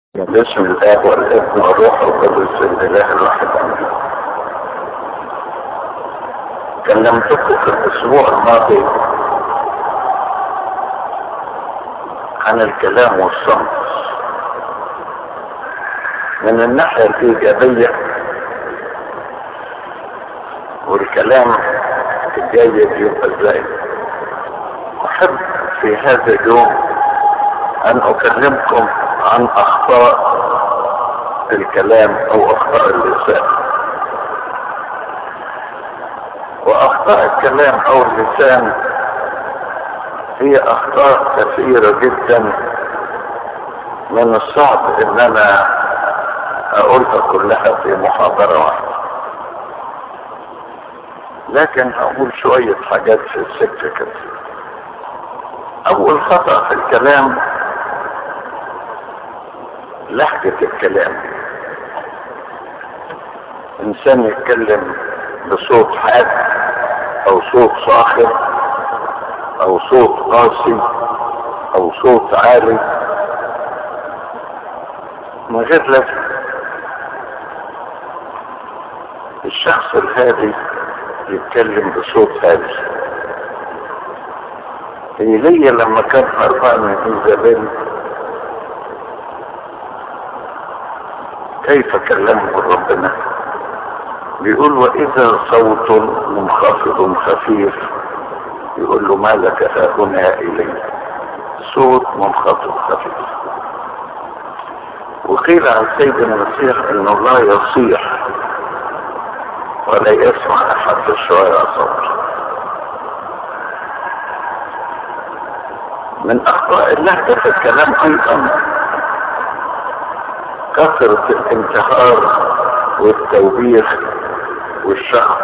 باسم الاب والابن والروح القدس الاله الواحد امين كلمتكم في الاسبوع الماضي عن الكلام والصمت من الناحيه الايجابيه والكلام الجيد يبقى ازاي احب في هذا اليوم ان اكلمكم عن اخطاء الكلام او اخطاء اللسان واخطاء الكلام او اللسان هي اخطاء كثيرة جدا من الصعب ان انا اقولها كلها في محاضرة واحدة لكن هقول شوية حاجات في السكة كده اول خطأ في الكلام لهجة الكلام انسان يتكلم بصوت حاد او صوت صاخب او صوت قاسي او صوت عالي من غير لازم الشخص الهادي يتكلم بصوت هادي ايليا لما كان هربان من ايزابيل كيف كلمه ربنا بيقول واذا صوت منخفض خفيف يقول له ما لك ها هنا الي صوت منخفض خفيف وقيل عن سيدنا المسيح انه لا يصيح ولا يسمع احد في الشوارع صوت من اخطاء اللهجه في الكلام ايضا كثرة الانتحار والتوبيخ والشخص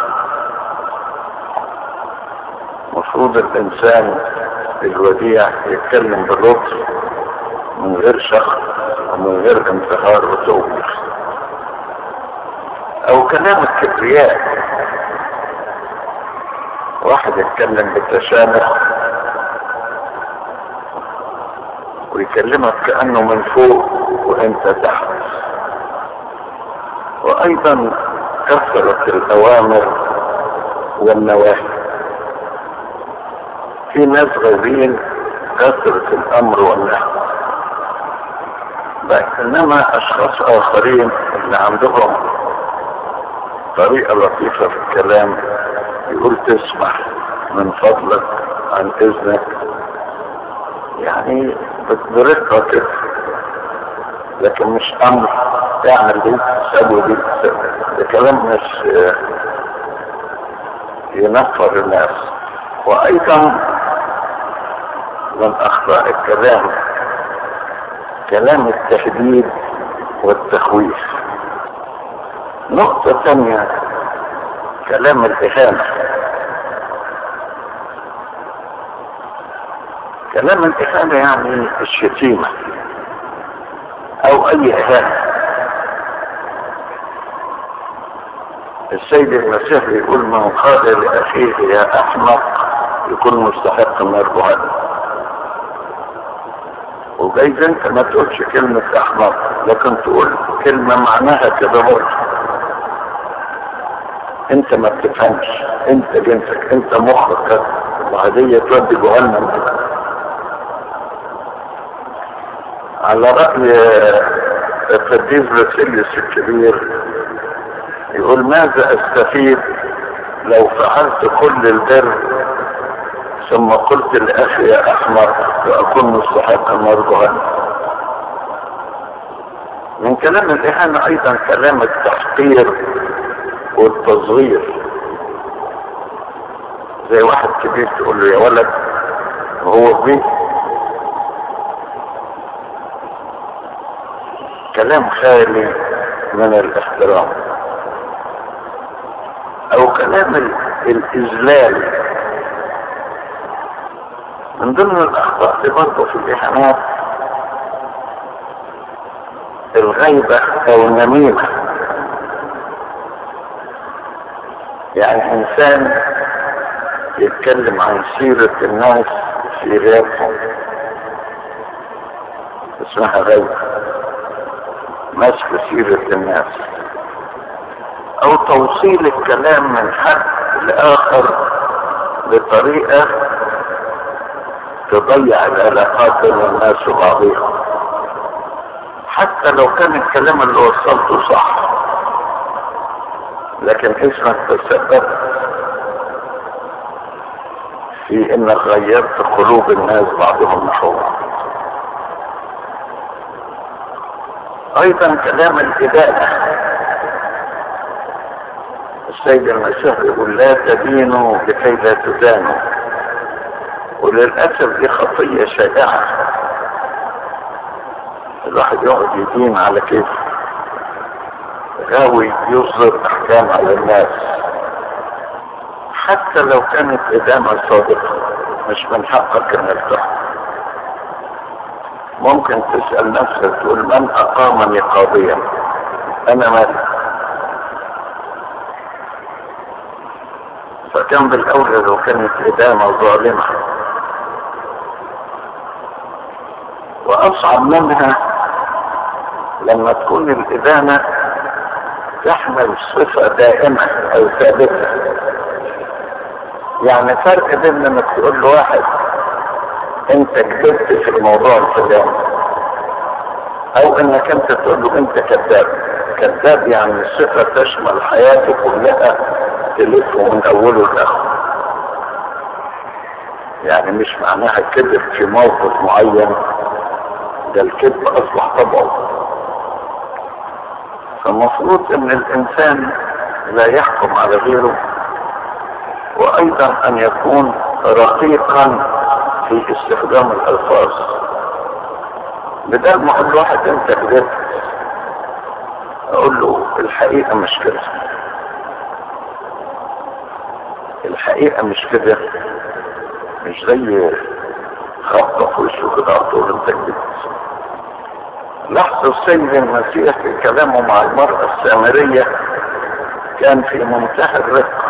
مفروض الانسان الوديع يتكلم باللطف من غير شخص ومن غير انتحار وتوبيخ او كلام الكبرياء واحد يتكلم بالتشامخ ويكلمك كأنه من فوق وانت تحت وايضا كثرة الاوامر والنواهي في ناس غاويين كثرة الامر والنهي بينما اشخاص اخرين اللي عندهم طريقة لطيفة في الكلام يقول تسمح من فضلك عن اذنك يعني برقة كده لكن مش امر تعمل دي تسوي دي ده كلام مش ينفر الناس وايضا من اخطاء الكلام كلام التهديد والتخويف نقطة ثانية كلام الاهانة كلام الاهانة يعني الشتيمة او اي اهانة السيد المسيح يقول من قال لاخيه يا احمق يكون مستحق من الرهان وجايز انت ما تقولش كلمة احمق لكن تقول كلمة معناها كده برضه انت ما بتفهمش انت جنسك انت مخك وهدية تودي جهنم كده على رأي القديس باسيليوس الكبير يقول ماذا استفيد لو فعلت كل البر ثم قلت لأخي يا أحمر وأكون مستحقا مرجوها من كلام الإهانة أيضا كلام التحقير والتصغير زي واحد كبير تقول له يا ولد وهو كبير كلام خالي من الاحترام او كلام الاذلال من ضمن الاخطاء دي برضه في الاهانات الغيبة او النميمة يعني انسان يتكلم عن سيرة الناس في غيابهم اسمها غيبة مسك سيرة الناس او توصيل الكلام من حد لاخر بطريقة تضيع العلاقات بين الناس وبعضهم حتى لو كان الكلام اللي وصلته صح لكن اسمك تسببت في انك غيرت قلوب الناس بعضهم نحو بعض ايضا كلام الادانه السيد المسيح يقول لا تدينوا لكي لا تدانوا وللاسف دي خطيه شائعه الواحد يقعد يدين على كيف غاوي يصدر احكام على الناس حتى لو كانت ادانه صادقه مش من حقك انك تحكم ممكن تسال نفسك تقول من اقامني قاضيا انا مالك فكان بالاولى لو كانت ادانه ظالمه واصعب منها لما تكون الادانه تحمل صفه دائمه او ثابته يعني فرق بين انك تقول لواحد انت كذبت في الموضوع الفلاني او انك انت تقول له انت كذاب كذاب يعني صفه تشمل حياتك كلها تلفه من اوله لاخره يعني مش معناها كذب في موقف معين ده الكذب اصبح طبعه فالمفروض ان الانسان لا يحكم على غيره وايضا ان يكون رقيقا في استخدام الالفاظ بدل ما اقول واحد انت كذبت اقول له الحقيقه مش كده الحقيقه مش كده مش زي خبطه في وشه كده على طول انت كذبت لاحظوا السيد المسيح في كلامه مع المرأة السامرية كان في منتهى الرقة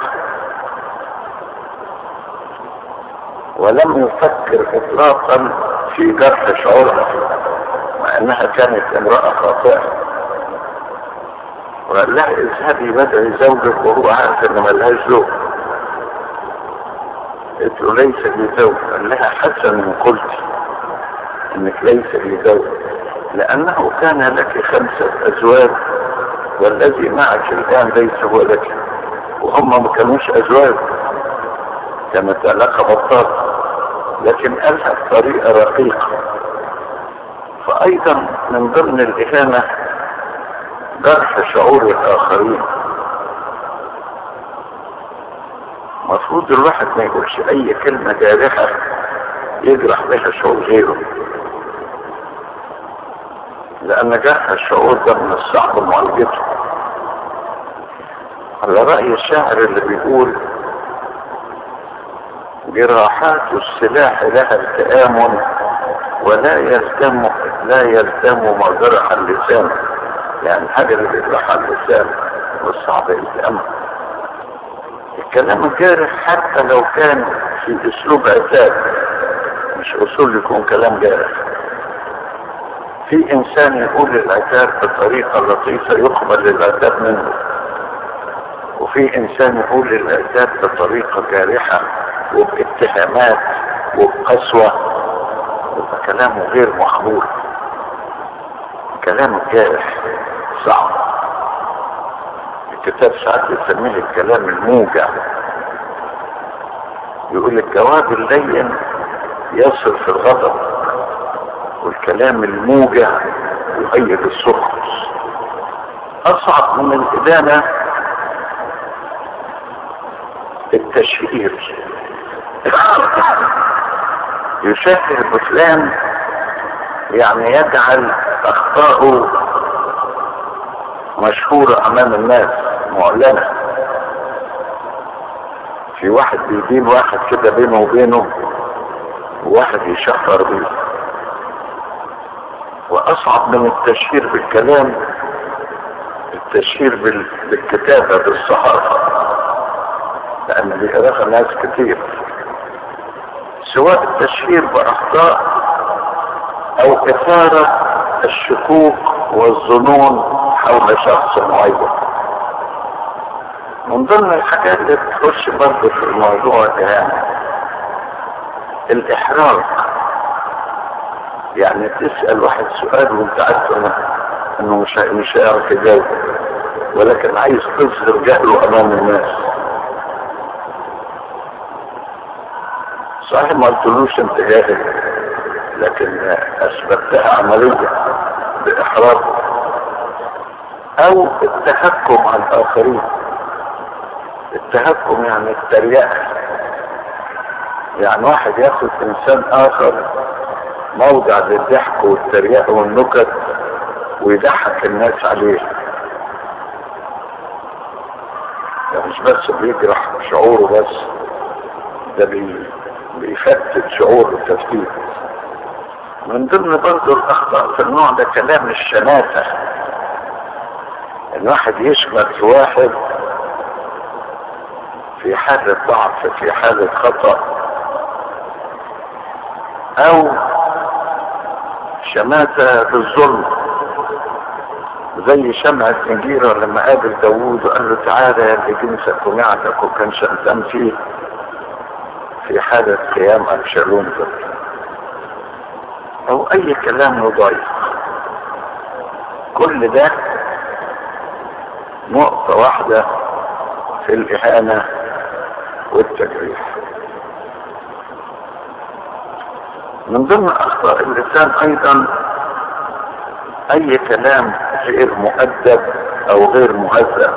ولم يفكر اطلاقا في جرح شعورها مع انها كانت امرأة خاطئة وقال لها اذهبي بدعي زوجك وهو عارف ان ملهاش زوج قلت له ليس لي زوج قال لها حسنا قلت انك ليس لي زوج لانه كان لك خمسة ازواج والذي معك الان ليس هو لك وهم ما كانوش ازواج كانت علاقة بطاطا لكن قالها بطريقة رقيقة فايضا من ضمن الاهانة جرح شعور الاخرين المفروض الواحد ما يقولش اي كلمة جارحة يجرح بها شعور غيره لان جرح الشعور ده من الصعب معالجته على رأي الشاعر اللي بيقول جراحات السلاح لها التئام ولا يلتم لا يلتم ما جرح اللسان يعني الحاجة اللي بيجرحها اللسان والصعب التئامها الكلام الجارح حتى لو كان في اسلوب عتاب مش اصول يكون كلام جارح في انسان يقول العتاب بطريقة لطيفة يقبل العتاب منه وفي انسان يقول العتاب بطريقة جارحة وباتهامات وبقسوة يبقى كلامه غير مقبول كلام الجارح صعب الكتاب ساعات يسميه الكلام الموجع يقول الجواب اللين يصرف الغضب والكلام الموجع يؤيد السخط اصعب من الادانه التشهير يشهر بفلان يعني يجعل اخطاءه مشهورة امام الناس معلنة في واحد بيدين واحد كده بينه وبينه وواحد يشهر بيه واصعب من التشهير بالكلام التشهير بال... بالكتابة بالصحافة لان بيقراها ناس كتير سواء التشهير باخطاء او اثارة الشكوك والظنون حول شخص معين من ضمن الحاجات اللي بتخش برضه في الموضوع ده الإحراج يعني تسأل واحد سؤال وانت عارف انه مش مش هيعرف يجاوب ولكن عايز تظهر جهله امام الناس صحيح ما قلتلوش انت جاهل لكن اثبتها عمليا باحراج او التهكم على الاخرين التهكم يعني التريقه يعني واحد ياخد انسان اخر موضع للضحك والتريقه والنكت ويضحك الناس عليه يعني مش بس بيجرح شعوره بس ده بي بيفتت شعور التفكير من ضمن برضه الاخطاء في النوع ده كلام الشماتة الواحد يشمت في واحد في حالة ضعف في حالة خطأ او شماتة بالظلم زي شمعة نجيرة لما قابل داوود وقال له تعالى يا اللي جنسك ونعتك وكان شمتان فيه في حالة قيام أبشالوم ضد أو أي كلام يضايق كل ده نقطة واحدة في الإهانة والتجريح من ضمن أخطاء اللسان أيضا أي كلام غير مؤدب أو غير مهذب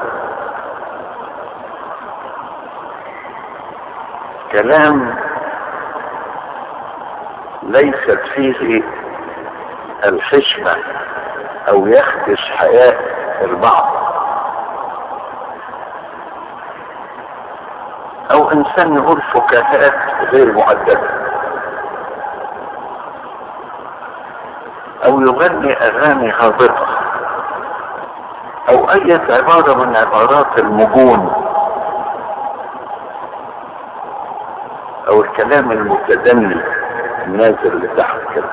كلام ليست فيه الحشمة او يخدش حياة البعض او انسان يقول فكاهات غير مؤدبة او يغني اغاني هابطة او اي عبارة من عبارات المجون او الكلام المتدني النازل لتحت كده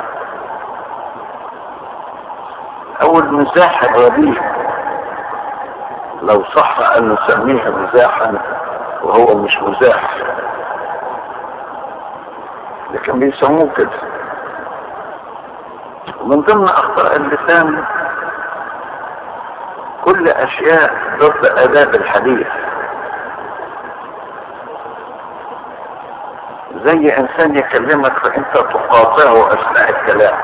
او المزاح الرديء لو صح ان نسميها مزاحا وهو مش مزاح لكن بيسموه كده ومن ضمن اخطاء اللسان كل اشياء ضد اداب الحديث زي انسان يكلمك فانت تقاطعه اثناء الكلام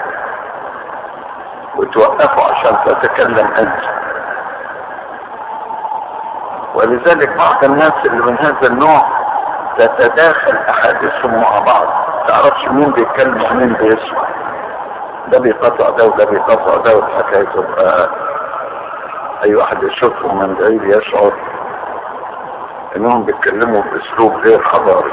وتوقفه عشان تتكلم انت ولذلك بعض الناس اللي من هذا النوع تتداخل احاديثهم مع بعض تعرفش مين بيتكلم ومين بيسمع ده بيقطع ده وده بيقطع ده والحكايه تبقى اي واحد يشوفهم من بعيد يشعر انهم بيتكلموا باسلوب غير حضاري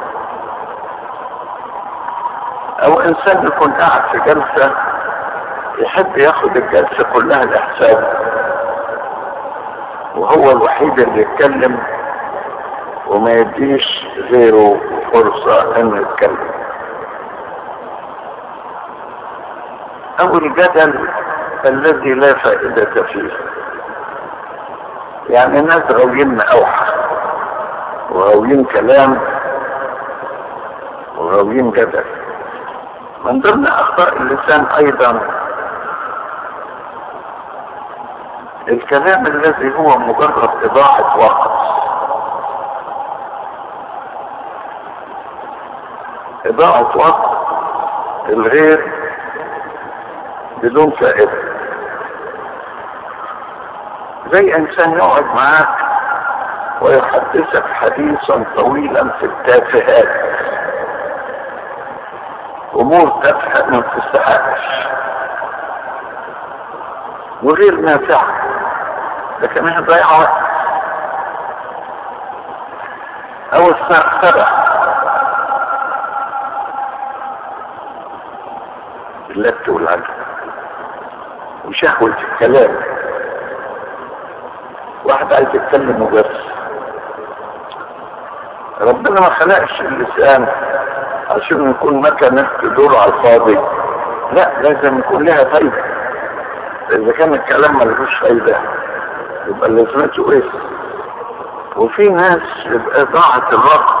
او انسان يكون قاعد في جلسة يحب ياخد الجلسة كلها لحسابه وهو الوحيد اللي يتكلم وما يديش غيره فرصة انه يتكلم او الجدل الذي لا فائدة فيه يعني ناس غاويين اوحى وغاويين كلام وغاويين جدل من ضمن اخطاء اللسان ايضا الكلام الذي هو مجرد اضاعة وقت اضاعة وقت الغير بدون فائدة زي انسان يقعد معاك ويحدثك حديثا طويلا في التافهات امور تافهه ما تستحقش وغير نافعه لكن هي ضيع وقت او السرسرة اللت والعجل وشهوة الكلام واحد عايز يتكلم وبس ربنا ما خلقش اللسان عشان يكون مكنة تدور على الفاضي لا لازم يكون لها فايدة اذا كان الكلام ملهوش فايدة يبقى لازمته ايه وفي ناس يبقى ضاعت الوقت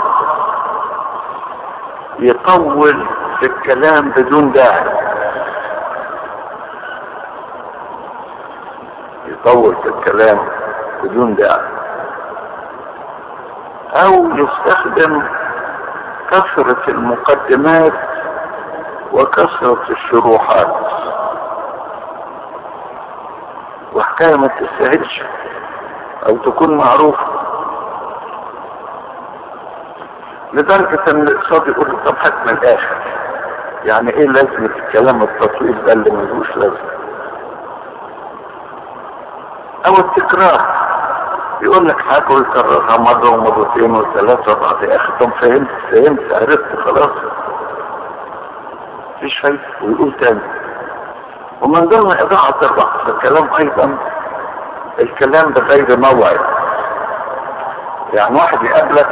يطول في الكلام بدون داعي يطول في الكلام بدون داعي او يستخدم كثرة المقدمات وكثرة الشروحات وحكاية ما تستاهلش او تكون معروفة لدرجة ان الاقتصاد يقول له طب هات من الاخر يعني ايه لازمة الكلام التطويل ده اللي ملوش لازمة او التكرار يقول لك حاجة ويكررها مرة ومرتين وثلاثة بعد يا اخي طب فهمت فهمت عرفت خلاص مفيش فايدة ويقول تاني ومن ضمن اضاعة الوقت في الكلام ايضا الكلام بغير موعد يعني واحد يقابلك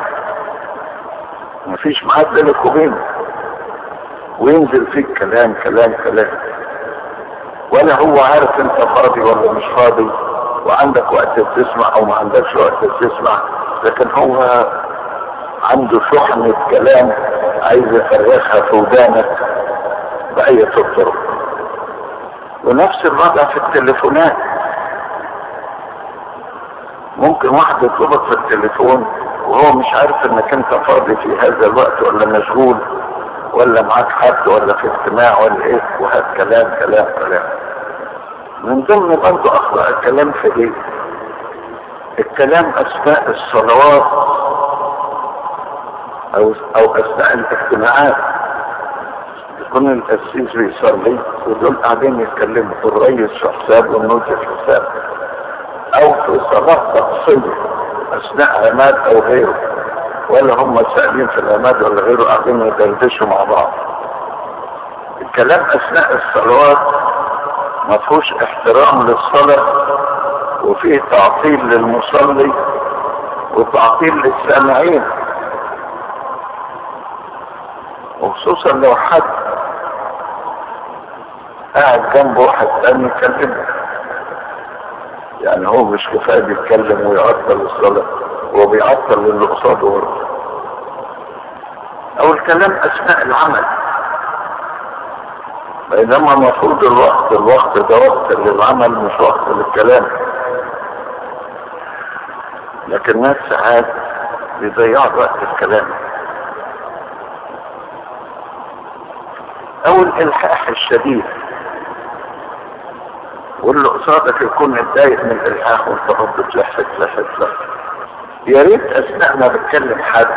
مفيش ميعاد بينك وبينه وينزل فيك كلام كلام كلام ولا هو عارف انت فاضي ولا مش فاضي وعندك وقت تسمع او ما عندكش وقت تسمع لكن هو عنده شحنة كلام عايز يفرغها في ودانك بأي طرق ونفس الوضع في التليفونات ممكن واحد يطلبك في التليفون وهو مش عارف انك انت فاضي في هذا الوقت ولا مشغول ولا معاك حد ولا في اجتماع ولا ايه وهات كلام كلام كلام من ضمن برضه اخطاء الكلام في ايه الكلام اثناء الصلوات او او اثناء الاجتماعات يكون القسيس بيصلي ودول قاعدين يتكلموا الرئيس في حساب والنوت في حساب او في صلاة تقصير اثناء عماد او غيره ولا هم سائلين في العماد ولا غيره قاعدين يدردشوا مع بعض الكلام اثناء الصلوات ما فيهوش احترام للصلاة وفيه تعطيل للمصلي وتعطيل للسامعين وخصوصا لو حد قاعد جنبه واحد تاني يكلمه يعني هو مش كفايه بيتكلم ويعطل الصلاه هو بيعطل اللي قصاده برضه او الكلام اثناء العمل بينما المفروض الوقت الوقت ده وقت للعمل مش وقت للكلام لكن الناس ساعات بيضيعوا وقت الكلام او الالحاح الشديد واللي قصادك يكون متضايق من الالحاح وانت رب تلح تلح تلح يا ريت اثناء ما بتكلم حد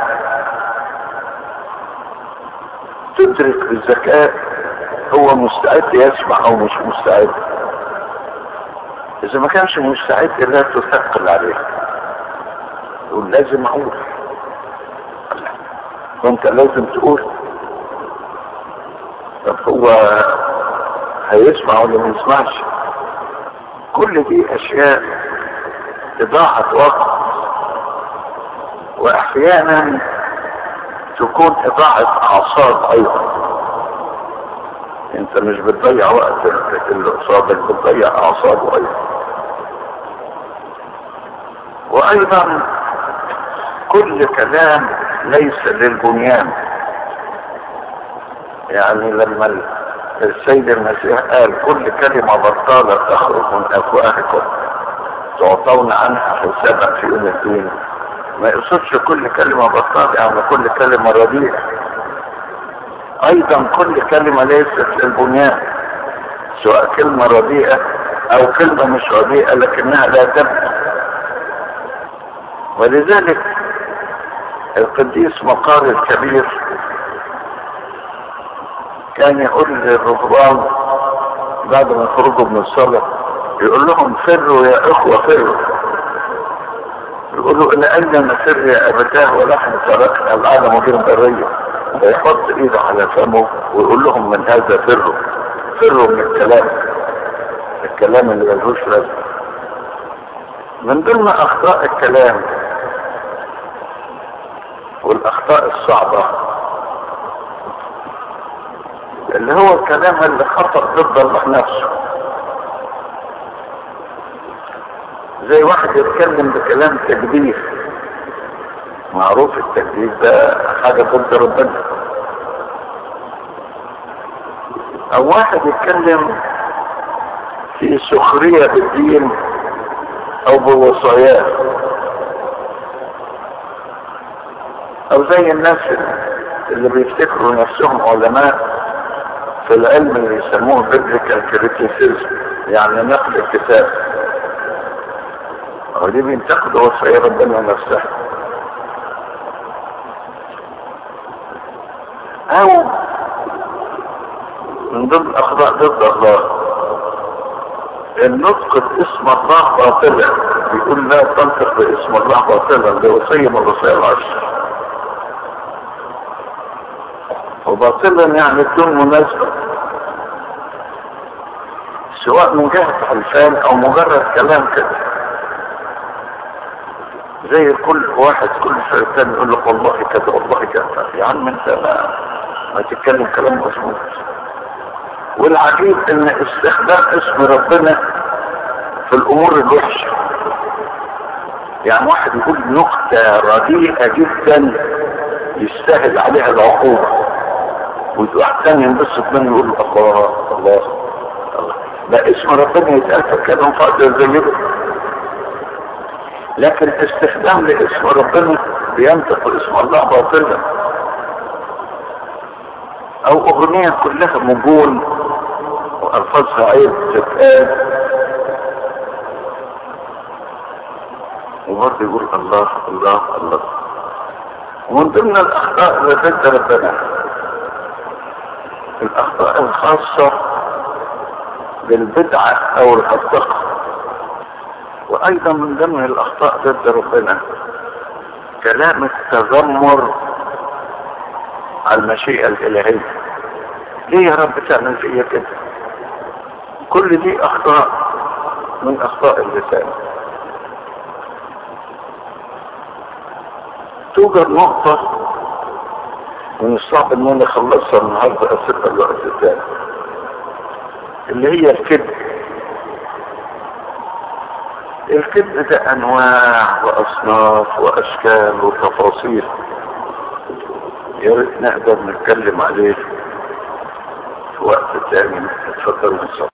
تدرك بالذكاء هو مستعد يسمع او مش مستعد اذا ما كانش مستعد لا تثقل عليه تقول لازم اقول وانت لازم تقول طب هو هيسمع ولا ما يسمعش كل دي اشياء اضاعة وقت واحيانا تكون اضاعة اعصاب ايضا انت مش بتضيع وقت اللي قصادك بتضيع اعصابه ايضا وايضا كل كلام ليس للبنيان يعني لما السيد المسيح قال كل كلمة بطالة تخرج من أفواهكم تعطون عنها حسابا في يوم الدين ما يقصدش كل كلمة بطالة يعني كل كلمة رديئة أيضا كل كلمة ليست للبنيان سواء كلمة رديئة أو كلمة مش رديئة لكنها لا تبنى ولذلك القديس مقار الكبير كان يقول للرهبان بعد ما يخرجوا من الصلاة يقول لهم فروا يا اخوة فروا يقولوا الى اين نفر يا ابتاه ونحن تركنا العالم غير برية فيحط ايده على فمه ويقول لهم من هذا فروا فروا من الكلام الكلام اللي ملهوش لازمه من ضمن اخطاء الكلام والاخطاء الصعبة اللي هو الكلام اللي خطأ ضد الله نفسه زي واحد يتكلم بكلام تجديف معروف التجديف ده حاجة ضد ربنا او واحد يتكلم في سخرية بالدين او بوصاياه او زي الناس اللي بيفتكروا نفسهم علماء في العلم اللي يسموه بيبليكال كريتيسيزم يعني نقل الكتاب ودي بينتقدوا وصايا ربنا نفسها او من ضمن اخطاء ضد الله النطق باسم الله باطلا بيقول لا تنطق باسم الله باطلا ده وصية من الوصايا العشر وباطلا يعني بدون مناسبة سواء من جهة حلفان او مجرد كلام كده زي كل واحد كل شيطان يقول لك والله كذا والله كذا يا عم انت ما, ما تتكلم كلام مظبوط والعجيب ان استخدام اسم ربنا في الامور الوحشة يعني واحد يقول نقطة رديئة جدا يستاهل عليها العقوبة واحد ثاني ينبسط منه يقول الله الله الله ده اسم ربنا يتقال في الكلام فاضل زي كده لكن استخدام لاسم ربنا بينطق اسم الله باطلا او اغنية كلها مجون والفاظها عيب تتقال وبرضه يقول الله الله الله ومن ضمن الاخطاء اللي ضد ربنا الاخطاء الخاصة بالبدعة او الخطقة وايضا من ضمن الاخطاء ضد ربنا كلام التذمر على المشيئة الالهية ليه يا رب تعمل فيا كده كل دي اخطاء من اخطاء اللسان توجد نقطة من الصعب ان انا اخلصها النهارده اسيبها الوقت الثاني اللي هي الكذب الكذب ده انواع واصناف واشكال وتفاصيل يا ريت نقدر نتكلم عليه في وقت تاني اتفضلوا نصلي